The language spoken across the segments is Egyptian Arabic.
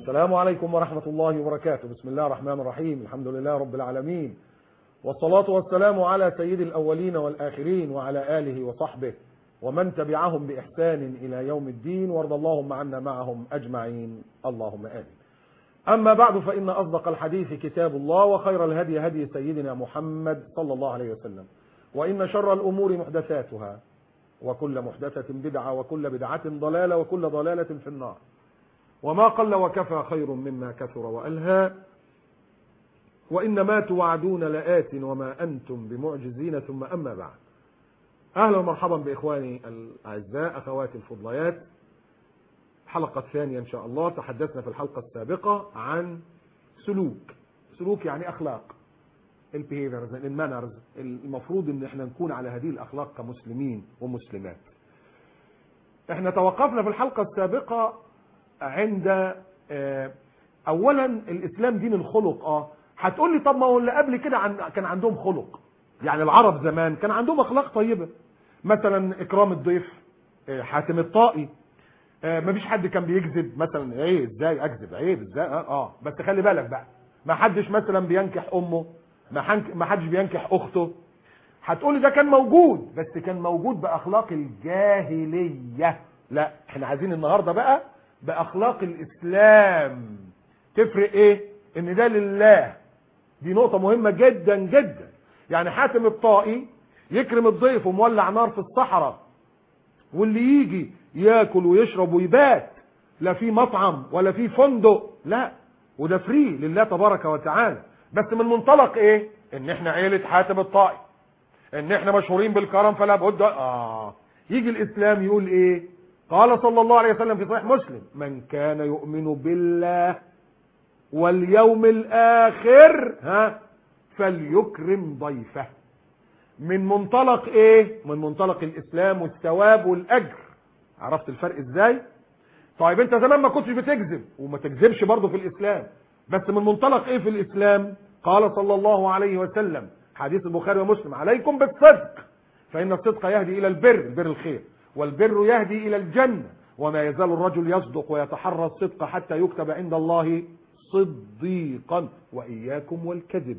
السلام عليكم ورحمة الله وبركاته بسم الله الرحمن الرحيم الحمد لله رب العالمين والصلاة والسلام على سيد الأولين والآخرين وعلى آله وصحبه ومن تبعهم بإحسان إلى يوم الدين وارض اللهم عنا معهم أجمعين اللهم آمين أما بعد فإن أصدق الحديث كتاب الله وخير الهدي هدي سيدنا محمد صلى الله عليه وسلم وإن شر الأمور محدثاتها وكل محدثة بدعة وكل بدعة ضلالة وكل ضلالة في النار وما قل وكفى خير مما كثر وألهى وإن ما توعدون لآت وما أنتم بمعجزين ثم أما بعد أهلا ومرحبا بإخواني الأعزاء أخواتي الفضليات الحلقة الثانية إن شاء الله تحدثنا في الحلقة السابقة عن سلوك سلوك يعني أخلاق البيهيفيرز المانرز المفروض ان احنا نكون على هذه الاخلاق كمسلمين ومسلمات احنا توقفنا في الحلقة السابقة عند اه اولا الاسلام دين الخلق اه هتقول لي طب ما هو اللي قبل كده عن كان عندهم خلق يعني العرب زمان كان عندهم اخلاق طيبة مثلا اكرام الضيف اه حاتم الطائي اه مفيش حد كان بيكذب مثلا ايه ازاي اكذب عيب ازاي اه, اه بس خلي بالك بقى ما حدش مثلا بينكح امه ما حدش بينكح اخته هتقولي ده كان موجود بس كان موجود باخلاق الجاهليه لا احنا عايزين النهارده بقى باخلاق الاسلام تفرق ايه ان ده لله دي نقطه مهمه جدا جدا يعني حاتم الطائي يكرم الضيف ومولع نار في الصحراء واللي يجي ياكل ويشرب ويبات لا في مطعم ولا في فندق لا وده فري لله تبارك وتعالى بس من منطلق ايه ان احنا عيلة حاتم الطائي ان احنا مشهورين بالكرم فلا بد اه يجي الاسلام يقول ايه قال صلى الله عليه وسلم في صحيح مسلم من كان يؤمن بالله واليوم الاخر ها فليكرم ضيفه من منطلق ايه من منطلق الاسلام والثواب والاجر عرفت الفرق ازاي طيب انت زمان ما كنتش بتكذب وما تكذبش برضه في الاسلام بس من منطلق ايه في الاسلام قال صلى الله عليه وسلم حديث البخاري ومسلم عليكم بالصدق فان الصدق يهدي الى البر البر الخير والبر يهدي الى الجنه وما يزال الرجل يصدق ويتحرى الصدق حتى يكتب عند الله صديقا واياكم والكذب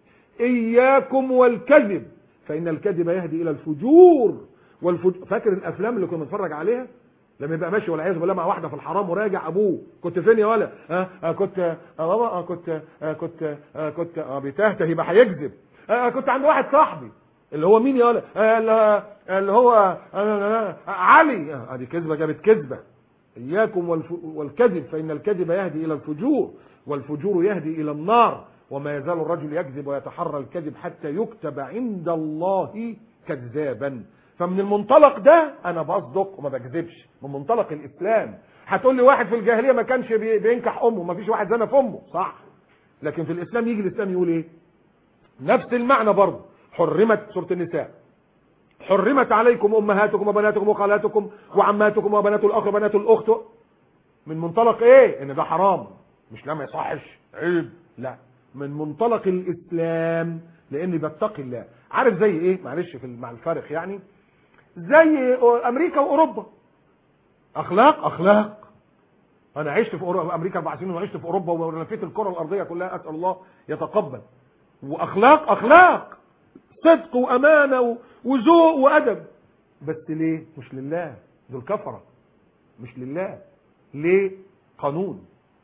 اياكم والكذب فان الكذب يهدي الى الفجور والفجور فاكر الافلام اللي كنا بنتفرج عليها لما يبقى ماشي والعياذ بالله مع واحده في الحرام وراجع ابوه كنت فين يا ولا اه, آه كنت اه بابا اه كنت اه كنت اه كنت اه بيتهته يبقى هيكذب اه كنت عند واحد صاحبي اللي هو مين يا ولا آه اللي هو آه آه علي اه دي كذبه جابت كذبه اياكم والكذب فان الكذب يهدي الى الفجور والفجور يهدي الى النار وما يزال الرجل يكذب ويتحرى الكذب حتى يكتب عند الله كذابا فمن المنطلق ده انا بصدق وما بكذبش من منطلق الاسلام هتقول لي واحد في الجاهليه ما كانش بينكح امه ما فيش واحد زنى في امه صح لكن في الاسلام يجي الاسلام يقول ايه نفس المعنى برضه حرمت سوره النساء حرمت عليكم امهاتكم وبناتكم وخالاتكم وعماتكم وبنات الاخ وبنات الاخت من منطلق ايه ان ده حرام مش لا ما يصحش عيب لا من منطلق الاسلام لاني بتقي الله عارف زي ايه معلش في مع الفارق يعني زي امريكا واوروبا اخلاق اخلاق انا عشت في أوروبا امريكا اربع سنين وعشت في اوروبا ولفيت الكره الارضيه كلها اسال الله يتقبل واخلاق اخلاق صدق وامانه وذوق وادب بس ليه مش لله دول كفره مش لله ليه قانون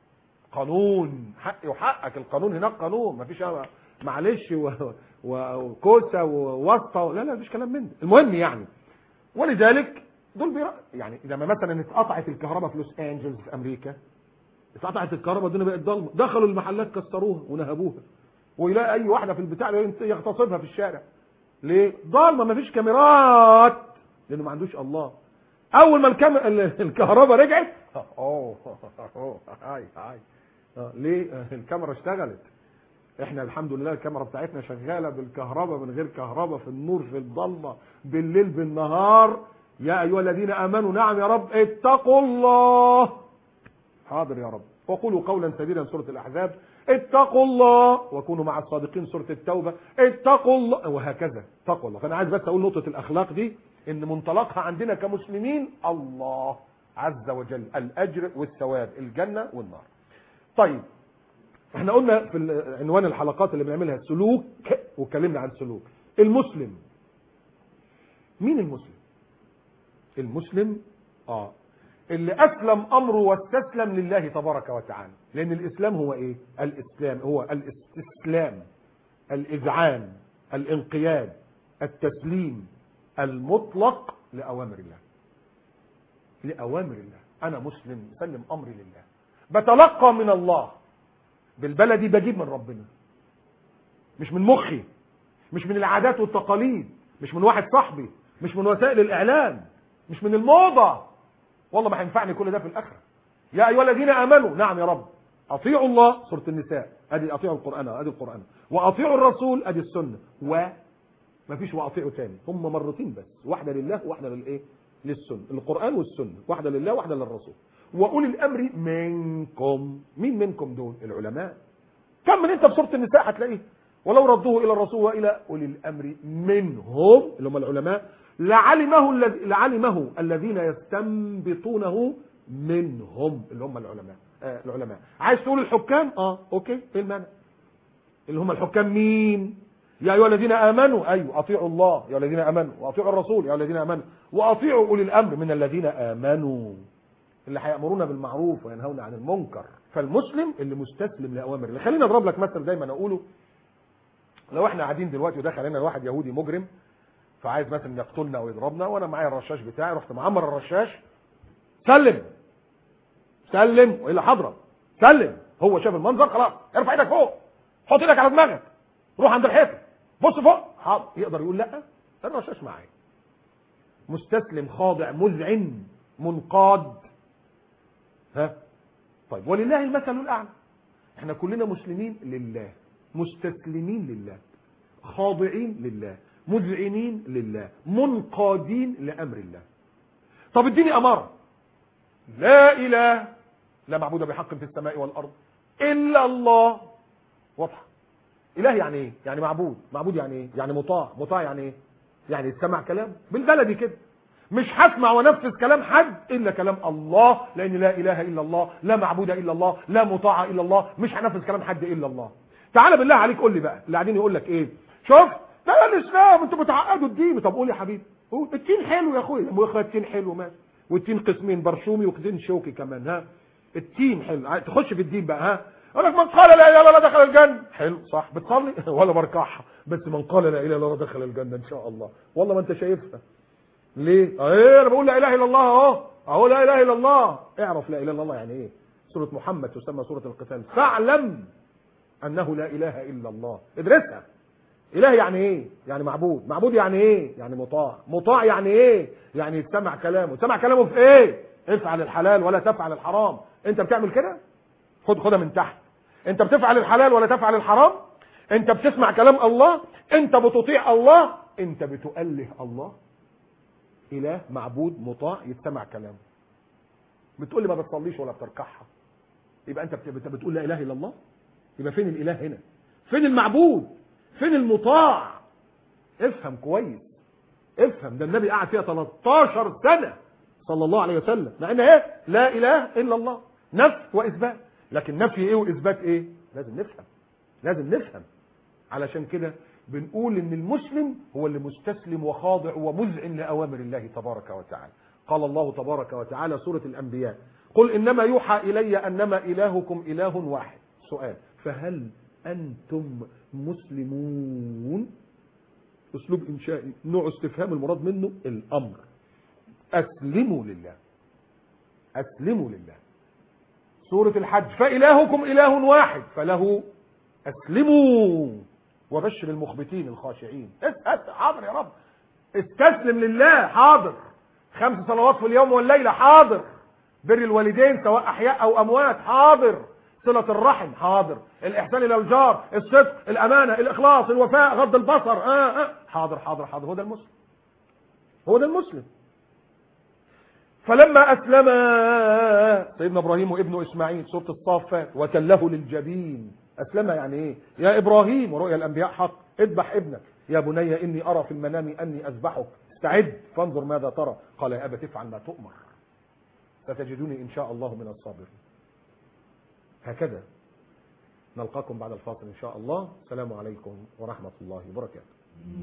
قانون حقي وحقك القانون هناك قانون مفيش معلش وكوسه وواسطه لا لا مفيش كلام من ده المهم يعني ولذلك دول بيرا يعني لما مثلا اتقطعت الكهرباء في لوس انجلز في امريكا اتقطعت الكهرباء الدنيا بقت ضلمه دخلوا المحلات كسروها ونهبوها ويلاقي اي واحده في البتاع يغتصبها في الشارع ليه ضلمه مفيش كاميرات لانه ما عندوش الله اول ما الكام... الكهرباء رجعت اوه اوه هاي هاي ليه الكاميرا اشتغلت احنا الحمد لله الكاميرا بتاعتنا شغاله بالكهرباء من غير كهرباء في النور في الضلمه بالليل بالنهار يا ايها الذين امنوا نعم يا رب اتقوا الله حاضر يا رب وقولوا قولا سديدا سوره الاحزاب اتقوا الله وكونوا مع الصادقين سوره التوبه اتقوا الله وهكذا تقوى الله فانا عايز بس اقول نقطه الاخلاق دي ان منطلقها عندنا كمسلمين الله عز وجل الاجر والثواب الجنه والنار طيب احنا قلنا في ال- عنوان الحلقات اللي بنعملها سلوك واتكلمنا عن سلوك المسلم مين المسلم المسلم اه اللي اسلم امره واستسلم لله تبارك وتعالى لان الاسلام هو ايه الاسلام هو الاستسلام الاذعان الانقياد التسليم المطلق لاوامر الله لاوامر الله انا مسلم سلم امري لله بتلقى من الله بالبلدي بجيب من ربنا مش من مخي مش من العادات والتقاليد مش من واحد صاحبي مش من وسائل الاعلام مش من الموضه والله ما هينفعني كل ده في الاخره يا ايها الذين امنوا نعم يا رب اطيعوا الله سوره النساء ادي اطيعوا القران ادي القران واطيعوا الرسول ادي السنه و ما فيش واطيعوا تاني هم مرتين بس واحده لله وواحده للايه للسنه القران والسنه واحده لله واحده للرسول واولي الامر منكم مين منكم دول العلماء كم من انت في سوره النساء هتلاقيه ولو ردوه الى الرسول والى اولي الامر منهم اللي هم العلماء لعلمه الذي لعلمه الذين يستنبطونه منهم اللي هم العلماء آه العلماء عايز تقول الحكام اه اوكي ايه المانع اللي هم الحكام مين يا ايها الذين امنوا ايوه اطيعوا الله يا الذين امنوا واطيعوا الرسول يا الذين امنوا واطيعوا اولي الامر من الذين امنوا اللي هيامرون بالمعروف وينهون عن المنكر فالمسلم اللي مستسلم لاوامر الله خلينا اضرب لك مثل دايما اقوله لو احنا قاعدين دلوقتي ودخل علينا واحد يهودي مجرم فعايز مثلا يقتلنا او يضربنا وانا معايا الرشاش بتاعي رحت معمر الرشاش سلم سلم والا هضرب سلم هو شاف المنظر خلاص ارفع ايدك فوق حط ايدك على دماغك روح عند الحيطه بص فوق حاضر يقدر يقول لا الرشاش معايا مستسلم خاضع مذعن منقاد ها طيب ولله المثل الاعلى احنا كلنا مسلمين لله مستسلمين لله خاضعين لله مذعنين لله منقادين لامر الله طب اديني اماره لا اله لا معبود بحق في السماء والارض الا الله واضحه اله يعني ايه يعني معبود معبود يعني ايه يعني مطاع مطاع يعني ايه يعني يتسمع كلام بالبلدي كده مش هسمع وانفذ كلام حد الا كلام الله لان لا اله الا الله لا معبود الا الله لا مطاع الا الله مش هنفذ كلام حد الا الله تعالى بالله عليك قول لي بقى اللي قاعدين يقول لك ايه شوف ده الاسلام انتوا بتعقدوا الدين طب قول يا حبيبي قول التين حلو يا اخويا يا اخويا التين حلو ماشي والتين قسمين برشومي وقسمين شوكي كمان ها التين حلو عايز تخش في الدين بقى ها يقول لك من قال لا اله الا الله دخل الجنه حلو صح بتصلي ولا بركعها بس من قال لا اله الا الله دخل الجنه ان شاء الله والله ما انت شايفها ليه ايه انا بقول لا اله الا الله اهو اهو لا اله الا الله اعرف لا اله الا الله يعني ايه سوره محمد تسمى سوره القتال فاعلم انه لا اله الا الله ادرسها اله يعني ايه يعني معبود معبود يعني ايه يعني مطاع مطاع يعني ايه يعني يسمع كلامه سمع كلامه في ايه افعل الحلال ولا تفعل الحرام انت بتعمل كده خد خدها من تحت انت بتفعل الحلال ولا تفعل الحرام انت بتسمع كلام الله انت بتطيع الله انت بتؤله الله اله معبود مطاع يتسمع كلامه بتقول لي ما بتصليش ولا بتركعها يبقى انت بت- بتقول لا اله الا الله يبقى فين الاله هنا فين المعبود فين المطاع افهم كويس افهم ده النبي قعد فيها 13 سنه صلى الله عليه وسلم مع ان ايه لا اله الا الله نفي واثبات لكن نفي ايه واثبات ايه لازم نفهم لازم نفهم علشان كده بنقول ان المسلم هو اللي مستسلم وخاضع ومذعن لاوامر الله تبارك وتعالى قال الله تبارك وتعالى سوره الانبياء قل انما يوحى الي انما الهكم اله واحد سؤال فهل انتم مسلمون اسلوب انشائي نوع استفهام المراد منه الامر اسلموا لله اسلموا لله سورة الحج فإلهكم إله واحد فله أسلموا وبشر المخبتين الخاشعين اسأل حاضر يا رب استسلم لله حاضر خمس صلوات في اليوم والليلة حاضر بر الوالدين سواء أحياء أو أموات حاضر صلة الرحم حاضر الإحسان إلى الجار الصدق الأمانة الإخلاص الوفاء غض البصر آه آه. حاضر حاضر حاضر هو ده المسلم هو ده المسلم فلما أسلم سيدنا إبراهيم وابنه إسماعيل سورة الصافات وتله للجبين أسلم يعني إيه يا إبراهيم ورؤيا الأنبياء حق اذبح ابنك يا بني إني أرى في المنام أني أذبحك استعد فانظر ماذا ترى قال يا أبت افعل ما تؤمر ستجدني إن شاء الله من الصابرين هكذا نلقاكم بعد الفاصل إن شاء الله السلام عليكم ورحمة الله وبركاته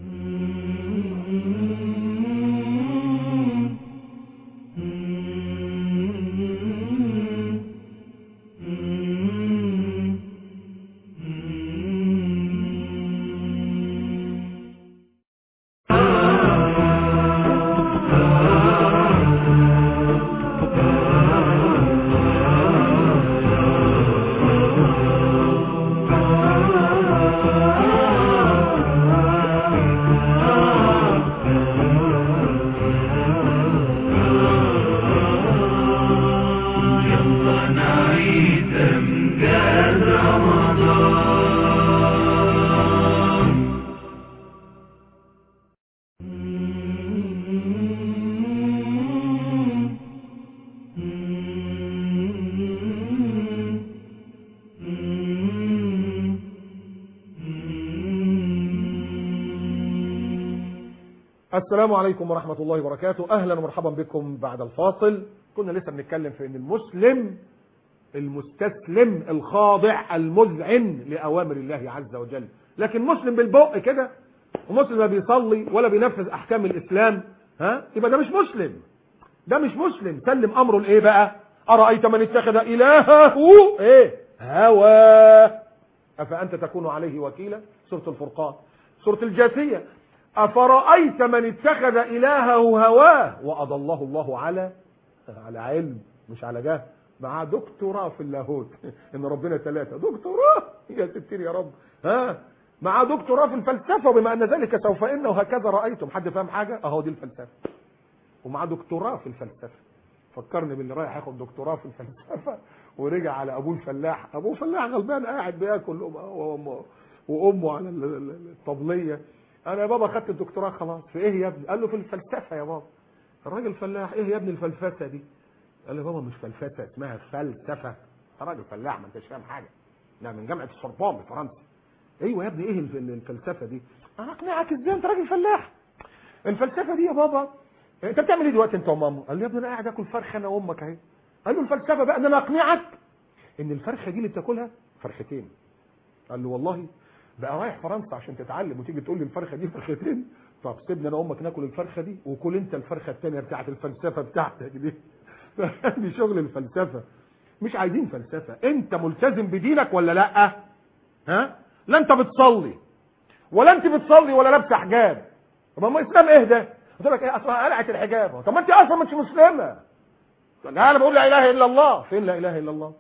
السلام عليكم ورحمة الله وبركاته أهلا ومرحبا بكم بعد الفاصل كنا لسه بنتكلم في أن المسلم المستسلم الخاضع المذعن لأوامر الله عز وجل لكن مسلم بالبق كده ومسلم لا بيصلي ولا بينفذ أحكام الإسلام ها يبقى ده مش مسلم ده مش مسلم سلم أمره لإيه بقى أرأيت من اتخذ إلهه إيه هوى أفأنت تكون عليه وكيلا سورة الفرقان سورة الجاثية أفرأيت من اتخذ إلهه هواه وأضله الله على على علم مش على جهل مع دكتوراه في اللاهوت ان ربنا ثلاثة دكتوراه يا ستير يا رب ها مع دكتوراه في الفلسفة وبما ان ذلك سوف ان وهكذا رأيتم حد فاهم حاجة اهو دي الفلسفة ومع دكتوراه في الفلسفة فكرني باللي رايح ياخد دكتوراه في الفلسفة ورجع على ابوه الفلاح ابوه فلاح غلبان قاعد بياكل وامه وامه على الطبليه انا يا بابا خدت الدكتوراه خلاص في ايه يا ابني قال له في الفلسفه يا بابا الراجل فلاح ايه يا ابني الفلسفه دي قال له بابا مش فلسفه اسمها فلسفه راجل فلاح ما انتش فاهم حاجه لا من جامعه السوربون بفرنسا ايوه يا ابني ايه الفلسفه دي انا اقنعك ازاي انت راجل فلاح الفلسفه دي يا بابا انت بتعمل ايه دلوقتي انت وماما قال له يا ابني انا قاعد اكل فرخه انا وامك اهي قال له الفلسفه بقى ان انا اقنعك ان الفرخه دي اللي بتاكلها فرختين قال له والله بقى رايح فرنسا عشان تتعلم وتيجي تقول لي الفرخه دي فرختين طب سيبني انا وامك ناكل الفرخه دي وكل انت الفرخه الثانيه بتاعت الفلسفه بتاعتك دي دي شغل الفلسفه مش عايزين فلسفه انت ملتزم بدينك ولا لا ها لا انت بتصلي ولا انت بتصلي ولا لابسه حجاب طب ما الاسلام ايه ده قلت لك ايه اصلا قلعت الحجاب طب ما انت اصلا مش مسلمه لا انا بقول لا اله الا الله فين لا اله الا الله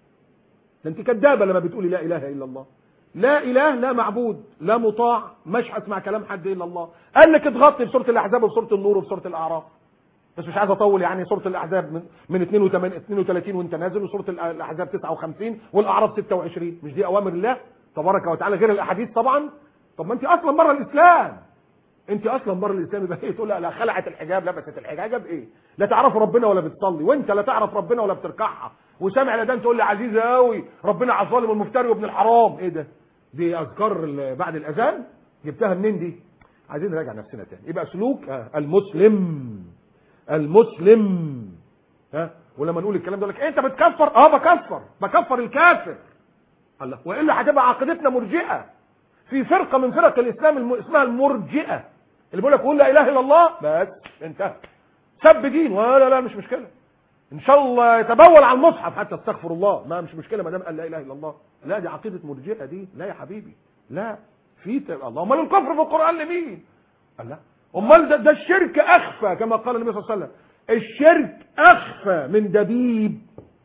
ده انت كدابه لما بتقولي لا اله الا الله لا اله لا معبود لا مطاع مش هسمع كلام حد الا الله قال لك اضغطي في سوره الاحزاب وفي سوره النور وفي سوره الاعراف بس مش عايز اطول يعني سوره الاحزاب من من 32 وانت نازل وسوره الاحزاب 59 والاعراف 26 مش دي اوامر الله تبارك وتعالى غير الاحاديث طبعا طب ما انت اصلا بره الاسلام انت اصلا بره الاسلام يبقى ايه تقول لا, لا خلعت الحجاب لبست الحجاب ايه لا تعرف ربنا ولا بتصلي وانت لا تعرف ربنا ولا بتركعها وسامع الاذان تقول لي عزيزه قوي ربنا على الظالم المفتري وابن الحرام ايه ده دي اذكار بعد الاذان جبتها منين دي عايزين نراجع نفسنا تاني يبقى سلوك المسلم المسلم ها ولما نقول الكلام ده لك إيه انت بتكفر اه بكفر بكفر الكافر الله والا هتبقى عقيدتنا مرجئه في فرقه من فرق الاسلام الم... اسمها المرجئه اللي بيقول لك قول لا اله الا الله بس انتهى سب دين ولا لا مش مشكله ان شاء الله يتبول على المصحف حتى استغفر الله ما مش مشكله ما دام قال لا اله الا الله لا دي عقيده مرجئه دي لا يا حبيبي لا في ت... الله امال الكفر في القران لمين قال لا امال ده, ده الشرك اخفى كما قال النبي صلى الله عليه وسلم الشرك اخفى من دبيب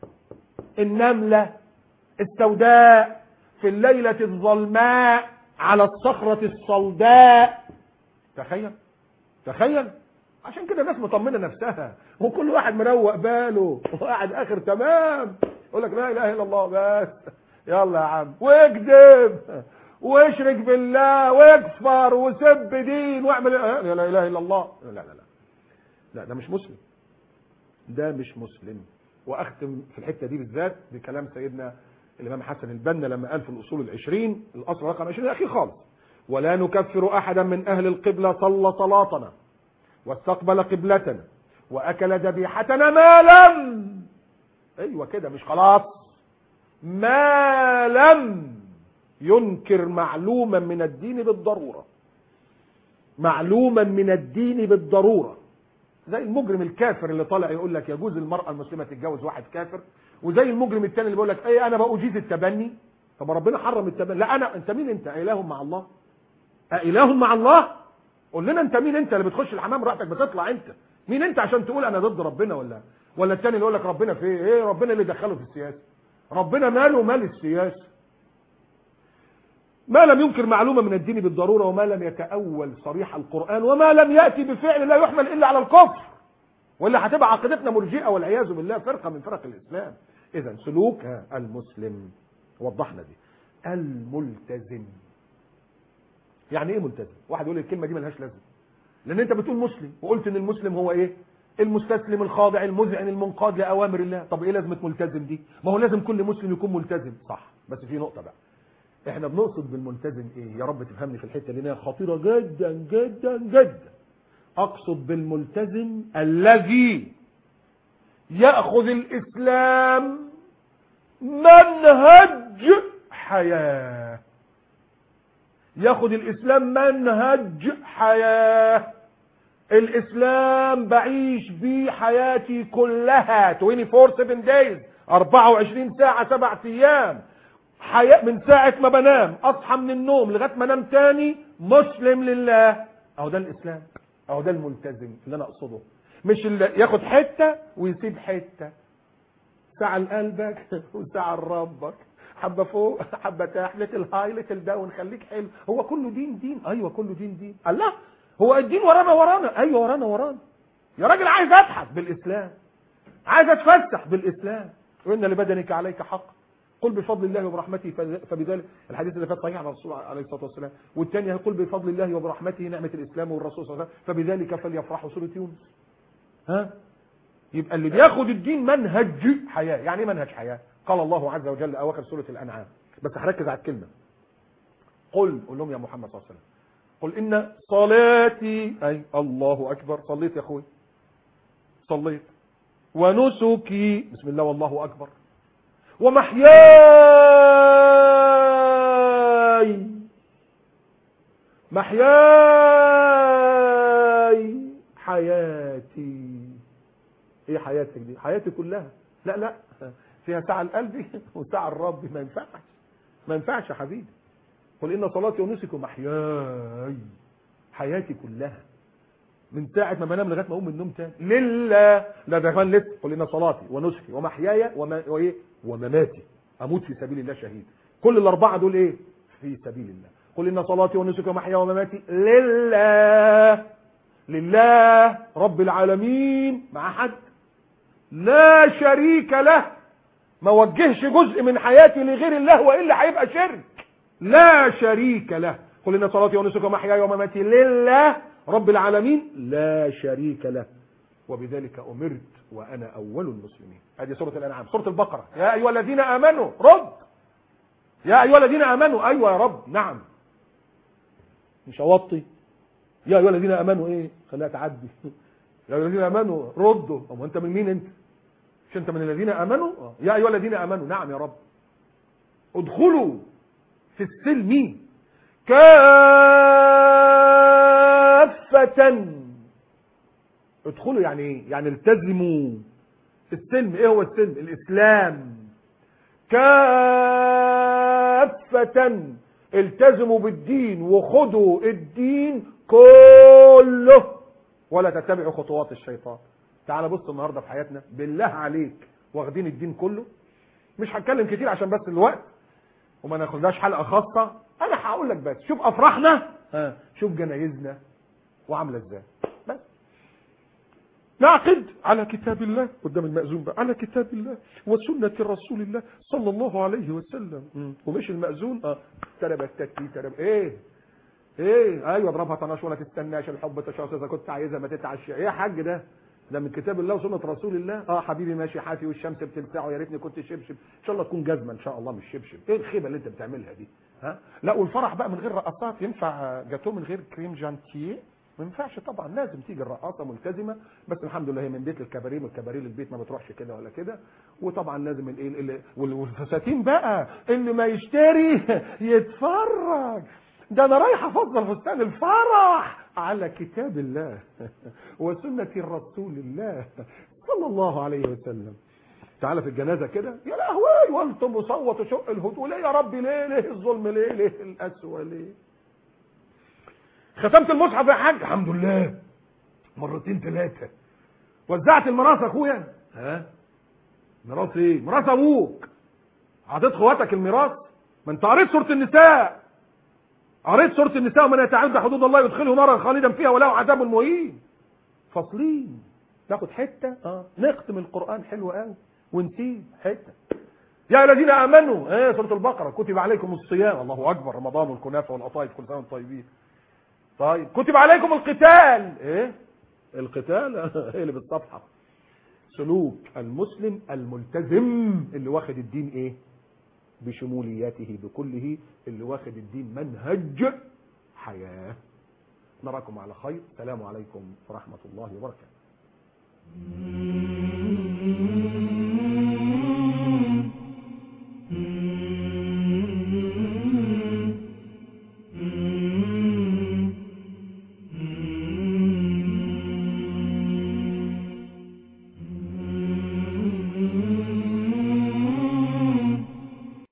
النمله السوداء في الليله الظلماء على الصخره الصلداء تخيل تخيل عشان كده الناس مطمنه نفسها وكل واحد مروق باله وقاعد اخر تمام يقول لك لا اله الا الله بس يلا يا عم واكذب واشرك بالله واكفر وسب دين واعمل لا اله الا الله لا لا لا لا ده مش مسلم ده مش مسلم واختم في الحته دي بالذات بكلام سيدنا الامام حسن البنا لما قال في الاصول العشرين الاصل رقم 20 الاخير خالص ولا نكفر احدا من اهل القبله صلى صلاتنا واستقبل قبلتنا واكل ذبيحتنا ما لم ايوه كده مش خلاص ما لم ينكر معلوما من الدين بالضرورة معلوما من الدين بالضرورة زي المجرم الكافر اللي طالع يقول لك يجوز المرأة المسلمة تتجوز واحد كافر وزي المجرم التاني اللي بيقول لك ايه انا بأجيز التبني طب ربنا حرم التبني لا انا انت مين انت اله مع الله اله مع الله قول لنا انت مين انت اللي بتخش الحمام راحتك بتطلع انت مين انت عشان تقول انا ضد ربنا ولا ولا التاني اللي يقول لك ربنا في ايه ايه ربنا اللي دخله في السياسه ربنا ماله مال السياسه ما لم ينكر معلومة من الدين بالضرورة وما لم يتأول صريح القرآن وما لم يأتي بفعل لا يحمل إلا على الكفر ولا هتبقى عقيدتنا مرجئة والعياذ بالله فرقة من فرق الإسلام إذا سلوك المسلم وضحنا دي الملتزم يعني ايه ملتزم واحد يقول لي الكلمه دي ملهاش لازمه لان انت بتقول مسلم وقلت ان المسلم هو ايه المستسلم الخاضع المذعن المنقاد لاوامر الله طب ايه لازمه ملتزم دي ما هو لازم كل مسلم يكون ملتزم صح بس في نقطه بقى احنا بنقصد بالملتزم ايه يا رب تفهمني في الحته لان هي خطيره جدا جدا جدا اقصد بالملتزم الذي ياخذ الاسلام منهج حياه ياخد الاسلام منهج حياه الاسلام بعيش بيه حياتي كلها 24 7 days 24 ساعه 7 ايام حياة من ساعة ما بنام اصحى من النوم لغاية ما انام تاني مسلم لله اهو ده الاسلام اهو ده الملتزم اللي انا اقصده مش اللي ياخد حتة ويسيب حتة ساعة لقلبك وساعة لربك حبة فوق حبة تحت ليتل هاي ليتل داون خليك حلو هو كله دين دين ايوه كله دين دين الله هو الدين ورانا ورانا ايوه ورانا ورانا يا راجل عايز اضحك بالاسلام عايز اتفسح بالاسلام وان لبدنك عليك حق قل بفضل الله وبرحمته فبذلك الحديث اللي فات صحيح عن الرسول عليه الصلاه والسلام والثانيه قل بفضل الله وبرحمته نعمه الاسلام والرسول صلى الله عليه وسلم فبذلك فليفرحوا سوره يونس ها يبقى اللي بياخد الدين منهج حياه يعني ايه منهج حياه قال الله عز وجل اواخر سوره الانعام بس هركز على الكلمه قل قول لهم يا محمد صلى الله عليه وسلم قل ان صلاتي اي الله اكبر صليت يا اخوي صليت ونسكي بسم الله والله اكبر ومحياي محياي حياتي ايه حياتك دي حياتي كلها لا لا فيها ساعة لقلبي وساعة لربي ما ينفعش ما ينفعش يا حبيبي قل ان صلاتي ونسكي ومحياي حياتي كلها من ساعة ما بنام لغاية ما اقوم من النوم تاني لله لا ده كمان لسه قل ان صلاتي ونسكي ومحياي وما وايه ومماتي اموت في سبيل الله شهيد كل الاربعه دول ايه في سبيل الله قل ان صلاتي ونسكي ومحياي ومماتي لله لله رب العالمين مع حد لا شريك له ما وجهش جزء من حياتي لغير الله والا هيبقى شرك لا شريك له قل ان صلاتي ونسكي ومحياي ومماتي لله رب العالمين لا شريك له وبذلك امرت وانا اول المسلمين هذه سوره الانعام سوره البقره يا ايها الذين امنوا رد يا ايها الذين امنوا ايوه يا رب نعم مش اوطي يا ايها الذين امنوا ايه خليها تعدي يا ايها الذين امنوا ردوا طب انت من مين انت مش انت من الذين امنوا يا ايها الذين امنوا نعم يا رب ادخلوا في السلم كافة ادخلوا يعني ايه يعني التزموا السلم ايه هو السلم الاسلام كافة التزموا بالدين وخذوا الدين كله ولا تتبعوا خطوات الشيطان تعال بص النهارده في حياتنا بالله عليك واخدين الدين كله مش هتكلم كتير عشان بس الوقت وما ناخدهاش حلقه خاصه انا هقول لك بس شوف افراحنا ها شوف جنايزنا وعامله ازاي بس نعقد على كتاب الله قدام المأذون بقى على كتاب الله وسنة رسول الله صلى الله عليه وسلم مم. ومش المأذون اه تربت تكتي ترب ايه ايه ايوه اضربها طناش ولا تستناش الحب تشاص اذا كنت عايزها ما تتعشى ايه يا حاج ده ده من كتاب الله وسنة رسول الله اه حبيبي ماشي حافي والشمس بتلسعه يا ريتني كنت شبشب ان شاء الله تكون جزمه ان شاء الله مش شبشب ايه الخيبه اللي انت بتعملها دي ها لا والفرح بقى من غير رقصات ينفع جاتوه من غير كريم جانتيه ما ينفعش طبعا لازم تيجي الرقاصه ملتزمه بس الحمد لله هي من بيت للكباريه من الكباريه للبيت ما بتروحش كده ولا كده وطبعا لازم الايه اللي- وال- والفساتين بقى اللي ما يشتري يتفرج ده انا رايح افضل فستان الفرح على كتاب الله وسنه الرسول الله صلى الله عليه وسلم تعالى في الجنازه كده يا لهوي والطم وصوت وشق الهدوء ليه يا ربي ليه ليه الظلم ليه ليه القسوه ليه ختمت المصحف يا حاج الحمد لله مرتين ثلاثه وزعت الميراث يا اخويا ها ميراث ايه ميراث ابوك اعطيت اخواتك الميراث ما انت قريت سوره النساء قريت سوره النساء ومن يتعدى حدود الله يدخله نارا خالدا فيها وله عذاب مهين فاصلين تاخد حته اه نختم القران حلو قوي ونسيب حته يا الذين امنوا ايه سوره البقره كتب عليكم الصيام الله اكبر رمضان والكنافه والقطايف كل سنه وانتم طيبين طيب كتب عليكم القتال ايه القتال ايه اللي بالصفحه سلوك المسلم الملتزم اللي واخد الدين ايه بشمولياته بكله اللي واخد الدين منهج حياه نراكم على خير السلام عليكم ورحمه الله وبركاته